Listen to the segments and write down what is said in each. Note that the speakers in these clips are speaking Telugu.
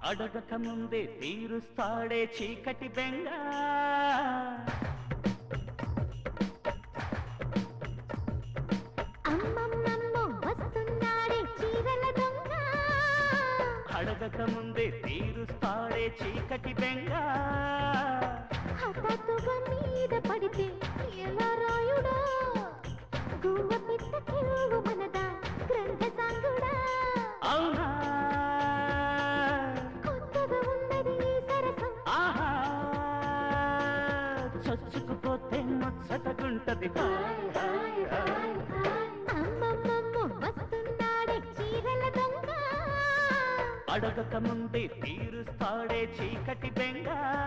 అడగక ముందే తీరుస్తాడే చీకటి బెంగ అమ్మమ్మమ్మో వస్తున్నాడే చీరల దొంగ అడగక ముందే తీరుస్తాడే చీకటి బెంగ హఠాత్తుగా మీద పడితే ఎలా రాయుడా గువ్వ పిట్ట కిరుగు మనదా గ్రంథ సాంగుడా అవునా కొత్తగా ఉన్నది ఈ సరసం ఆహా చచ్చుకుపోతే ముచ్చటగుంటది హాయ్ హాయ్ హాయ్ అమ్మమ్మమ్మో వస్తున్నాడే చీరల దొంగ అడగక ముందే తీరుస్తాడే చీకటి బెంగ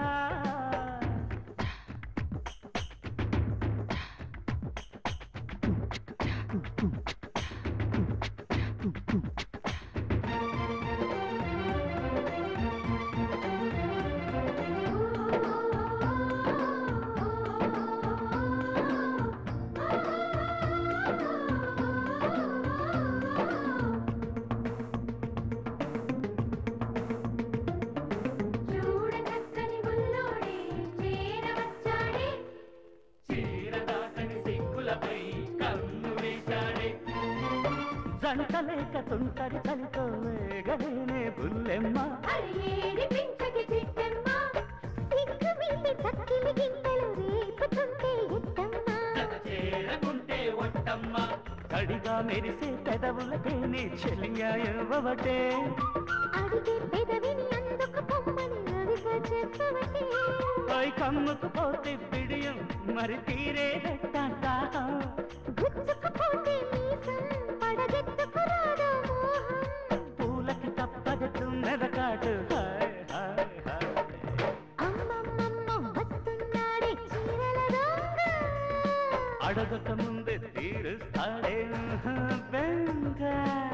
చూడ చక్కని బుల్లోడే చేరవచ్చాడే చీర దాటని సిగ్గులపై కన్ను వేశాడే జంటలేక తుంటరి చలితో వేగలేనే బుల్లెమ్మ అరే ఏడి పించకి చిట్టమ్మ సిగ్గు మీది చక్కిలి గింతలు రేపుతుంటే ఎత్తమ్మ జత చేరకుంటే ఒట్టమ్మ కడిగా మెరిసే పెదవులకేనే చెలియాయవటే అడిగే పెదవిని అందుకు పొమ్మని రవిగా చెప్పవటే పై కమ్ముకు పోతే బిడియం మరి తీరేదట్టంట గుచ్చుకుపోతే మీసం పడగెత్తుకు రాదా మోహం పూలకి తప్పదు మెదకాటు హాయ్ హాయ్ హాయ్ అమ్మమ్మమ్మ వస్తున్నాడే చీరల దొంగ అడగక ముందే తీరుస్తాడే బెంగ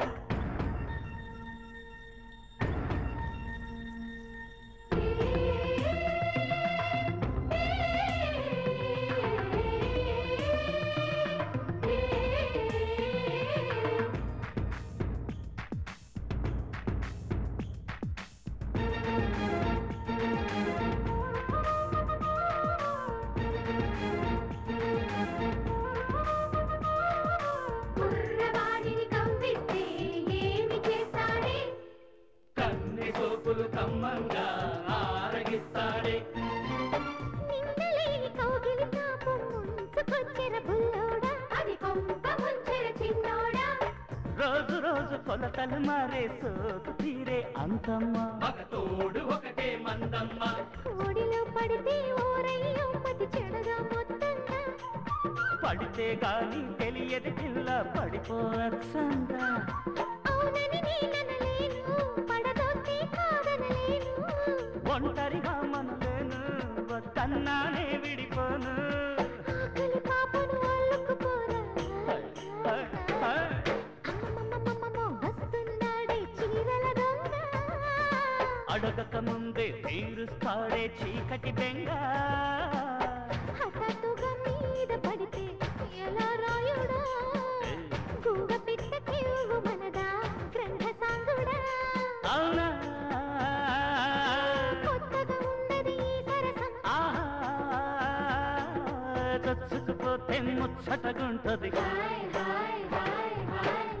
కుర్రవాడిని కవ్విస్తే ఏమి చేస్తాడే కన్ని సోపులు కమ్మంగా ఆరగిస్తాడే నిందలేని కౌగిలి తాపం ముంచుకొచ్చెర బుల్లోడా అది కొంప ముంచెర చిన్నోడా రోజు రోజు కొలతలు మారే సోకు తీరే అంతమ్మ మగ తోడు ఒకటే మందమ్మ ఒడిలో పడితే ఓరయ్యో మతి చెడగా మొత్తంగా పడితే గాని తెలియదు పిల్ల పడిపోవచ్చందా అవునని నేననలేను పడదోస్తే కాదనలేను ఒంటరిగా మనలేను వద్దన్నానే విడిపోను ఆకలి పాపను అల్లుకుపోరా హాయ్, హాయ్. అమ్మమ్మమ్మమ్మమ్మో వస్తున్నాడే చీరల దొంగ అడగక ముందే తీరుస్తాడే చీకటి బెంగ హఠాత్తుగా మీద పడితే ఎలా రాయుడా గువ్వ పిట్ట కిరుగు మనదా గ్రంథ సాంగుడా అవునా కొత్తగా ఉన్నది ఈ సరసం ఆహా చచ్చుకుపోతే ముచ్చటగుంటది హాయ్ హాయ్ హాయ్ హాయ్